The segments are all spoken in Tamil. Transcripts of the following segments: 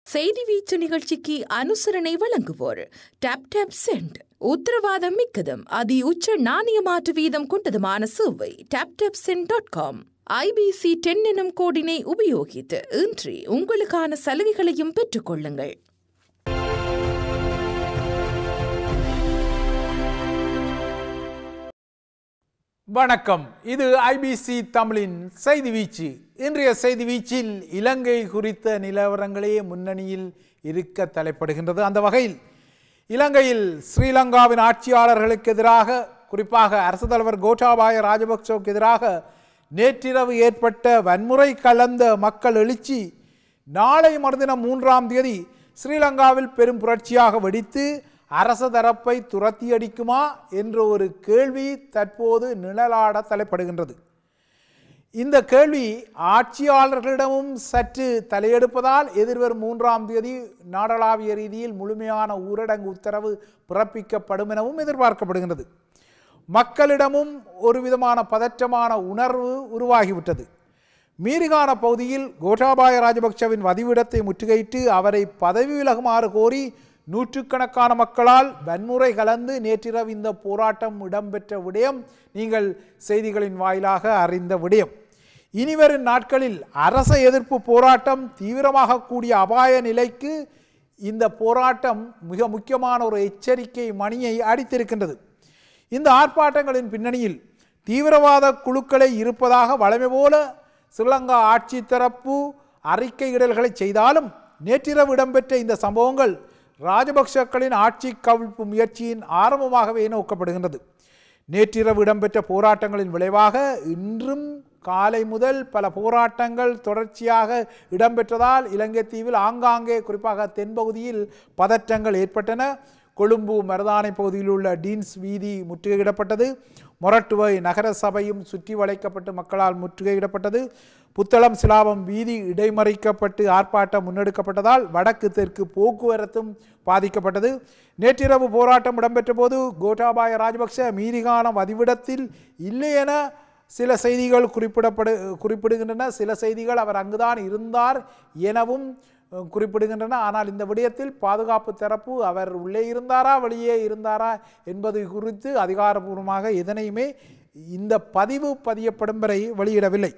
செய்தி வீச்சு நிகழ்ச்சிக்கு அனுசரணை வழங்குவோர் டாப் டாப் சென்ட் உத்தரவாதம் மிக்கதும் அதி உச்ச நாணய மாற்று வீதம் கொண்டதுமான சேவை top top cent dot com IPC ten எனும் கோடினை உபயோகித்து இன்றி உங்களுக்கான சலுகைகளையும் பெற்றுக்கொள்ளுங்கள் வணக்கம் இது ஐபிசி தமிழின் செய்தி வீச்சு இன்றைய செய்தி வீச்சில் இலங்கை குறித்த நிலவரங்களே முன்னணியில் இருக்க தலைப்படுகின்றது அந்த வகையில் இலங்கையில் ஸ்ரீலங்காவின் ஆட்சியாளர்களுக்கு எதிராக குறிப்பாக அரசு தலைவர் கோட்டாபாய ராஜபக்சவுக்கு எதிராக நேற்றிரவு ஏற்பட்ட வன்முறை கலந்த மக்கள் எழுச்சி நாளை மறுதினம் மூன்றாம் தேதி ஸ்ரீலங்காவில் பெரும் புரட்சியாக வெடித்து அரச தரப்பை துரத்தி அடிக்குமா என்ற ஒரு கேள்வி தற்போது நிழலாட தலைப்படுகின்றது இந்த கேள்வி ஆட்சியாளர்களிடமும் சற்று தலையெடுப்பதால் எதிர்வரும் மூன்றாம் தேதி நாடளாவிய ரீதியில் முழுமையான ஊரடங்கு உத்தரவு பிறப்பிக்கப்படும் எனவும் எதிர்பார்க்கப்படுகின்றது மக்களிடமும் ஒரு விதமான பதற்றமான உணர்வு உருவாகிவிட்டது மீரிகான பகுதியில் கோட்டாபாய ராஜபக்சவின் வதிவிடத்தை முற்றுகையிட்டு அவரை பதவி விலகுமாறு கோரி நூற்றுக்கணக்கான மக்களால் வன்முறை கலந்து நேற்றிரவு இந்த போராட்டம் இடம்பெற்ற விடயம் நீங்கள் செய்திகளின் வாயிலாக அறிந்த விடயம் இனிவரும் நாட்களில் அரச எதிர்ப்பு போராட்டம் தீவிரமாக கூடிய அபாய நிலைக்கு இந்த போராட்டம் மிக முக்கியமான ஒரு எச்சரிக்கை மணியை அடித்திருக்கின்றது இந்த ஆர்ப்பாட்டங்களின் பின்னணியில் தீவிரவாத குழுக்களை இருப்பதாக வளமை போல ஸ்ரீலங்கா ஆட்சி தரப்பு அறிக்கையிடல்களை செய்தாலும் நேற்றிரவு இடம்பெற்ற இந்த சம்பவங்கள் ராஜபக்சக்களின் ஆட்சி கவிழ்ப்பு முயற்சியின் ஆரம்பமாகவே நோக்கப்படுகின்றது நேற்றிரவு இடம்பெற்ற போராட்டங்களின் விளைவாக இன்றும் காலை முதல் பல போராட்டங்கள் தொடர்ச்சியாக இடம்பெற்றதால் இலங்கை தீவில் ஆங்காங்கே குறிப்பாக தென்பகுதியில் பதற்றங்கள் ஏற்பட்டன கொழும்பு மருதானை பகுதியில் உள்ள டீன்ஸ் வீதி முற்றுகையிடப்பட்டது மொரட்டுவை நகர சபையும் சுற்றி வளைக்கப்பட்டு மக்களால் முற்றுகையிடப்பட்டது புத்தளம் சிலாபம் வீதி இடைமறிக்கப்பட்டு ஆர்ப்பாட்டம் முன்னெடுக்கப்பட்டதால் வடக்கு தெற்கு போக்குவரத்தும் பாதிக்கப்பட்டது நேற்றிரவு போராட்டம் இடம்பெற்ற போது கோட்டாபாய ராஜபக்ச மீரிகான வதிவிடத்தில் இல்லை என சில செய்திகள் குறிப்பிடப்படு குறிப்பிடுகின்றன சில செய்திகள் அவர் அங்குதான் இருந்தார் எனவும் குறிப்பிடுகின்றன ஆனால் இந்த விடயத்தில் பாதுகாப்பு தரப்பு அவர் உள்ளே இருந்தாரா வெளியே இருந்தாரா என்பது குறித்து அதிகாரபூர்வமாக எதனையுமே இந்த பதிவு பதியப்படும் வரை வெளியிடவில்லை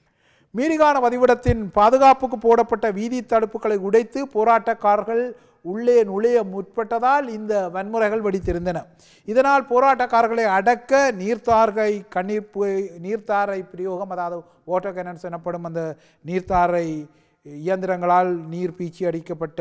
மீரிகான பதிவிடத்தின் பாதுகாப்புக்கு போடப்பட்ட வீதி தடுப்புகளை உடைத்து போராட்டக்காரர்கள் உள்ளே நுழைய முற்பட்டதால் இந்த வன்முறைகள் வெடித்திருந்தன இதனால் போராட்டக்காரர்களை அடக்க நீர்த்தார்கை கண்ணீர் நீர்த்தாரை பிரயோகம் அதாவது வாட்டர் கேனன்ஸ் எனப்படும் அந்த நீர்த்தாரை இயந்திரங்களால் நீர் பீச்சி அடிக்கப்பட்ட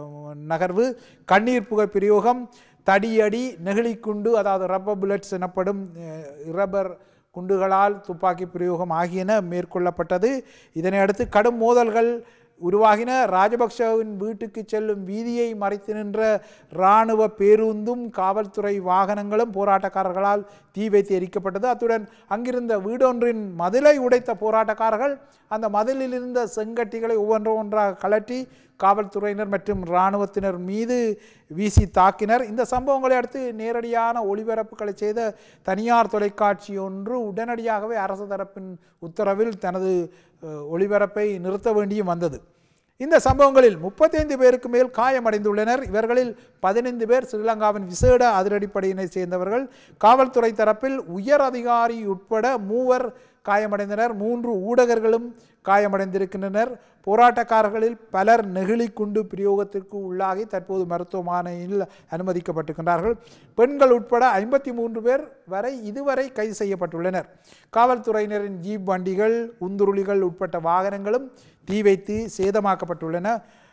நகர்வு கண்ணீர் புகை பிரயோகம் தடியடி நெகிழிக்குண்டு அதாவது ரப்பர் புல்லட்ஸ் எனப்படும் ரப்பர் குண்டுகளால் துப்பாக்கி பிரயோகம் ஆகியன மேற்கொள்ளப்பட்டது இதனை அடுத்து கடும் மோதல்கள் உருவாகின ராஜபக்சவின் வீட்டுக்கு செல்லும் வீதியை மறைத்து நின்ற இராணுவ பேருந்தும் காவல்துறை வாகனங்களும் போராட்டக்காரர்களால் தீ வைத்து எரிக்கப்பட்டது அத்துடன் அங்கிருந்த வீடொன்றின் மதிலை உடைத்த போராட்டக்காரர்கள் அந்த மதிலில் இருந்த செங்கட்டிகளை ஒவ்வொன்று ஒன்றாக கலட்டி காவல்துறையினர் மற்றும் இராணுவத்தினர் மீது வீசி தாக்கினர் இந்த சம்பவங்களை அடுத்து நேரடியான ஒளிபரப்புகளை செய்த தனியார் தொலைக்காட்சி ஒன்று உடனடியாகவே அரசு தரப்பின் உத்தரவில் தனது ஒளிபரப்பை நிறுத்த வேண்டியும் வந்தது இந்த சம்பவங்களில் முப்பத்தைந்து பேருக்கு மேல் காயமடைந்துள்ளனர் இவர்களில் பதினைந்து பேர் ஸ்ரீலங்காவின் விசேட அதிரடிப்படையினை சேர்ந்தவர்கள் காவல்துறை தரப்பில் உயர் அதிகாரி உட்பட மூவர் காயமடைந்தனர் மூன்று ஊடகர்களும் காயமடைந்திருக்கின்றனர் போராட்டக்காரர்களில் பலர் நெகிழி குண்டு பிரயோகத்திற்கு உள்ளாகி தற்போது மருத்துவமனையில் அனுமதிக்கப்பட்டிருக்கின்றார்கள் பெண்கள் உட்பட ஐம்பத்தி மூன்று பேர் வரை இதுவரை கைது செய்யப்பட்டுள்ளனர் காவல்துறையினரின் ஜீப் வண்டிகள் உந்துருளிகள் உட்பட்ட வாகனங்களும் தீ வைத்து சேதமாக்கப்பட்டுள்ளன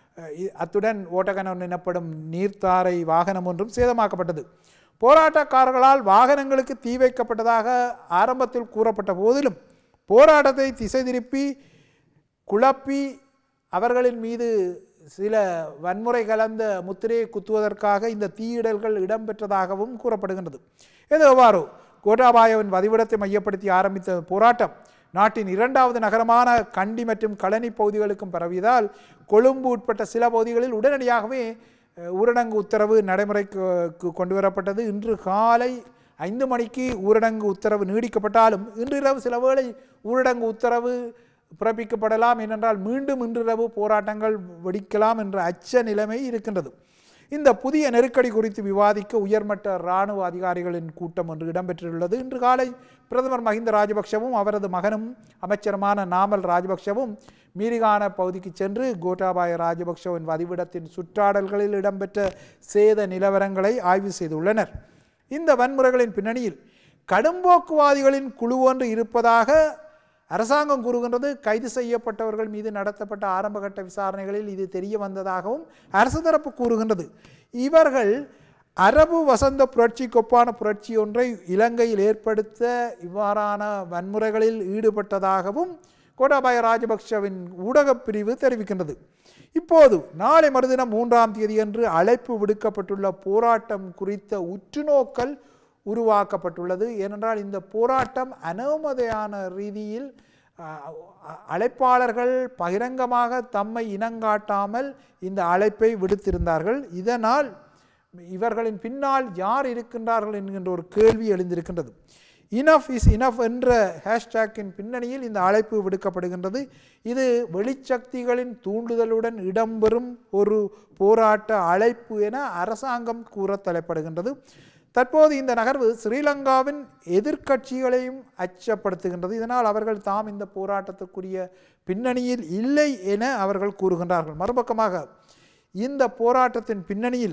அத்துடன் ஓட்டகணம் எனப்படும் நீர்த்தாரை வாகனம் ஒன்றும் சேதமாக்கப்பட்டது போராட்டக்காரர்களால் வாகனங்களுக்கு தீ வைக்கப்பட்டதாக ஆரம்பத்தில் கூறப்பட்ட போதிலும் போராட்டத்தை திசை திருப்பி குழப்பி அவர்களின் மீது சில வன்முறை கலந்த முத்திரையை குத்துவதற்காக இந்த தீயிடல்கள் இடம்பெற்றதாகவும் கூறப்படுகின்றது இது எவ்வாறு கோட்டாபாயவின் வதிவிடத்தை மையப்படுத்தி ஆரம்பித்த போராட்டம் நாட்டின் இரண்டாவது நகரமான கண்டி மற்றும் களனி பகுதிகளுக்கும் பரவியதால் கொழும்பு உட்பட்ட சில பகுதிகளில் உடனடியாகவே ஊரடங்கு உத்தரவு நடைமுறைக்கு கொண்டு வரப்பட்டது இன்று காலை ஐந்து மணிக்கு ஊரடங்கு உத்தரவு நீடிக்கப்பட்டாலும் இன்றிரவு சில வேளை ஊரடங்கு உத்தரவு பிறப்பிக்கப்படலாம் ஏனென்றால் மீண்டும் இன்றிரவு போராட்டங்கள் வெடிக்கலாம் என்ற அச்ச நிலைமை இருக்கின்றது இந்த புதிய நெருக்கடி குறித்து விவாதிக்க உயர்மட்ட இராணுவ அதிகாரிகளின் கூட்டம் ஒன்று இடம்பெற்றுள்ளது இன்று காலை பிரதமர் மஹிந்த ராஜபக்ஷவும் அவரது மகனும் அமைச்சருமான நாமல் ராஜபக்ஷவும் மீரிகான பகுதிக்கு சென்று கோட்டாபாய ராஜபக்ஷவின் வதிவிடத்தின் சுற்றாடல்களில் இடம்பெற்ற சேத நிலவரங்களை ஆய்வு செய்துள்ளனர் இந்த வன்முறைகளின் பின்னணியில் கடும்போக்குவாதிகளின் குழு ஒன்று இருப்பதாக அரசாங்கம் கூறுகின்றது கைது செய்யப்பட்டவர்கள் மீது நடத்தப்பட்ட ஆரம்பகட்ட விசாரணைகளில் இது தெரிய வந்ததாகவும் அரசு தரப்பு கூறுகின்றது இவர்கள் அரபு வசந்த புரட்சிக்கு ஒப்பான புரட்சி ஒன்றை இலங்கையில் ஏற்படுத்த இவ்வாறான வன்முறைகளில் ஈடுபட்டதாகவும் கோட்டாபாய ராஜபக்ஷவின் ஊடகப் பிரிவு தெரிவிக்கின்றது இப்போது நாளை மறுதினம் மூன்றாம் தேதியன்று அழைப்பு விடுக்கப்பட்டுள்ள போராட்டம் குறித்த உற்றுநோக்கல் உருவாக்கப்பட்டுள்ளது ஏனென்றால் இந்த போராட்டம் அனுமதியான ரீதியில் அஹ், அழைப்பாளர்கள் பகிரங்கமாக தம்மை இனங்காட்டாமல் இந்த அழைப்பை விடுத்திருந்தார்கள் இதனால் இவர்களின் பின்னால் யார் இருக்கின்றார்கள் என்கின்ற ஒரு கேள்வி எழுந்திருக்கின்றது இனஃப் இஸ் இனஃப் என்ற ஹேஷ்டேக்கின் பின்னணியில் இந்த அழைப்பு விடுக்கப்படுகின்றது இது வெளிச்சக்திகளின் தூண்டுதலுடன் இடம்பெறும் ஒரு போராட்ட அழைப்பு என அரசாங்கம் கூற தலைப்படுகின்றது தற்போது இந்த நகர்வு ஸ்ரீலங்காவின் எதிர்க்கட்சிகளையும் அச்சப்படுத்துகின்றது இதனால் அவர்கள் தாம் இந்த போராட்டத்துக்குரிய பின்னணியில் இல்லை என அவர்கள் கூறுகின்றார்கள் மறுபக்கமாக இந்த போராட்டத்தின் பின்னணியில்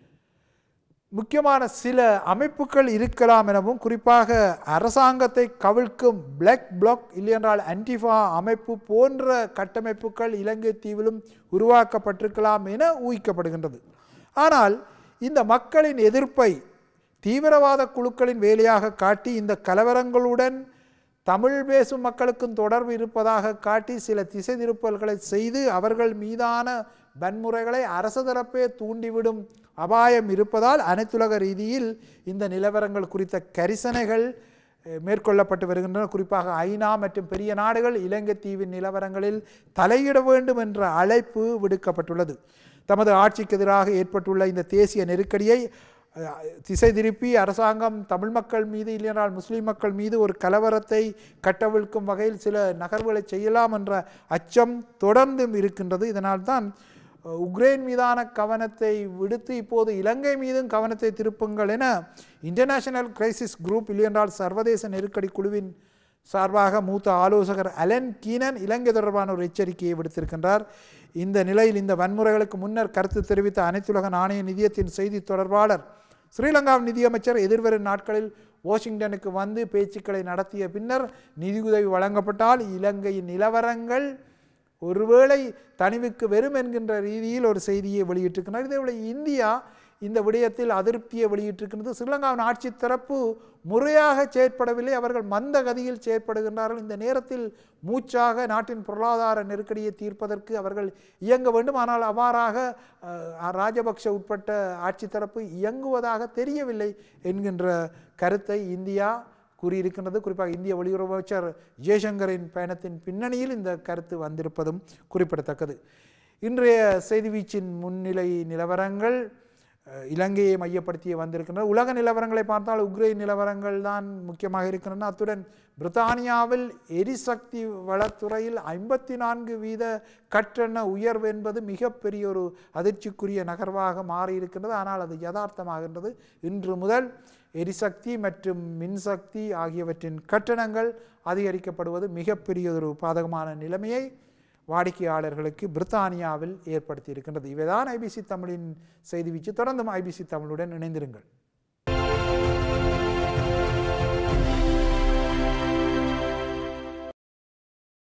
முக்கியமான சில அமைப்புகள் இருக்கலாம் எனவும் குறிப்பாக அரசாங்கத்தை கவிழ்க்கும் பிளாக் பிளாக் இல்லையென்றால் அன்டிஃபா அமைப்பு போன்ற கட்டமைப்புகள் இலங்கை தீவிலும் உருவாக்கப்பட்டிருக்கலாம் என ஊகிக்கப்படுகின்றது ஆனால் இந்த மக்களின் எதிர்ப்பை தீவிரவாத குழுக்களின் வேலையாக காட்டி இந்த கலவரங்களுடன் தமிழ் பேசும் மக்களுக்கும் தொடர்பு இருப்பதாக காட்டி சில திசை திருப்பல்களை செய்து அவர்கள் மீதான வன்முறைகளை அரசு தரப்பே தூண்டிவிடும் அபாயம் இருப்பதால் அனைத்துலக ரீதியில் இந்த நிலவரங்கள் குறித்த கரிசனைகள் அஹ், மேற்கொள்ளப்பட்டு வருகின்றன குறிப்பாக ஐநா மற்றும் பெரிய நாடுகள் இலங்கை தீவின் நிலவரங்களில் தலையிட வேண்டும் என்ற அழைப்பு விடுக்கப்பட்டுள்ளது தமது ஆட்சிக்கு எதிராக ஏற்பட்டுள்ள இந்த தேசிய நெருக்கடியை அஹ், திசை திருப்பி அரசாங்கம் தமிழ் மக்கள் மீது இல்லையென்றால் முஸ்லீம் மக்கள் மீது ஒரு கலவரத்தை கட்டவிழ்க்கும் வகையில் சில நகர்வுகளை செய்யலாம் என்ற அச்சம் தொடர்ந்தும் இருக்கின்றது இதனால்தான் அஹ், உக்ரைன் மீதான கவனத்தை விடுத்து இப்போது இலங்கை மீதும் கவனத்தை திருப்புங்கள் என இன்டர்நேஷனல் கிரைசிஸ் குரூப் இல்லையென்றால் சர்வதேச நெருக்கடி குழுவின் சார்பாக மூத்த ஆலோசகர் அலன் கீனன் இலங்கை தொடர்பான ஒரு எச்சரிக்கையை விடுத்திருக்கின்றார் இந்த நிலையில் இந்த வன்முறைகளுக்கு முன்னர் கருத்து தெரிவித்த அனைத்துலக நாணய நிதியத்தின் செய்தி தொடர்பாளர் ஸ்ரீலங்காவின் நிதியமைச்சர் எதிர்வரும் நாட்களில் வாஷிங்டனுக்கு வந்து பேச்சுக்களை நடத்திய பின்னர் நிதியுதவி வழங்கப்பட்டால் இலங்கையின் நிலவரங்கள் ஒருவேளை தனிவுக்கு வெறும் என்கின்ற ரீதியில் ஒரு செய்தியை வெளியிட்டிருக்கிறார் இதேபோல இந்தியா இந்த விடயத்தில் அதிருப்தியை வெளியிட்டிருக்கிறது ஸ்ரீலங்காவின் ஆட்சி தரப்பு முறையாக செயற்படவில்லை அவர்கள் மந்த கதியில் செயற்படுகின்றார்கள் இந்த நேரத்தில் மூச்சாக நாட்டின் பொருளாதார நெருக்கடியை தீர்ப்பதற்கு அவர்கள் இயங்க வேண்டும் ஆனால் அவ்வாறாக அஹ், ராஜபக்ஷ உட்பட்ட ஆட்சி தரப்பு இயங்குவதாக தெரியவில்லை என்கின்ற கருத்தை இந்தியா கூறியிருக்கின்றது குறிப்பாக இந்திய வெளியுறவு அமைச்சர் ஜெய்சங்கரின் பயணத்தின் பின்னணியில் இந்த கருத்து வந்திருப்பதும் குறிப்பிடத்தக்கது இன்றைய செய்தி வீச்சின் முன்னிலை நிலவரங்கள் அஹ், இலங்கையை மையப்படுத்தி வந்திருக்கின்றன உலக நிலவரங்களை பார்த்தால் உக்ரைன் நிலவரங்கள் தான் முக்கியமாக இருக்கின்றன அத்துடன் பிரித்தானியாவில் எரிசக்தி வளத்துறையில் ஐம்பத்தி நான்கு வீத கட்டண உயர்வு என்பது மிகப்பெரிய ஒரு அதிர்ச்சிக்குரிய நகர்வாக மாறியிருக்கின்றது ஆனால் அது யதார்த்தமாகின்றது இன்று முதல் எரிசக்தி மற்றும் மின்சக்தி ஆகியவற்றின் கட்டணங்கள் அதிகரிக்கப்படுவது மிகப்பெரிய ஒரு பாதகமான நிலைமையை வாடிக்கையாளர்களுக்கு பிரித்தானியாவில் ஏற்படுத்தி இருக்கின்றது இவைதான் ஐபிசி தமிழின் செய்தி வீச்சு தொடர்ந்தும் ஐபிசி தமிழுடன் இணைந்திருங்கள்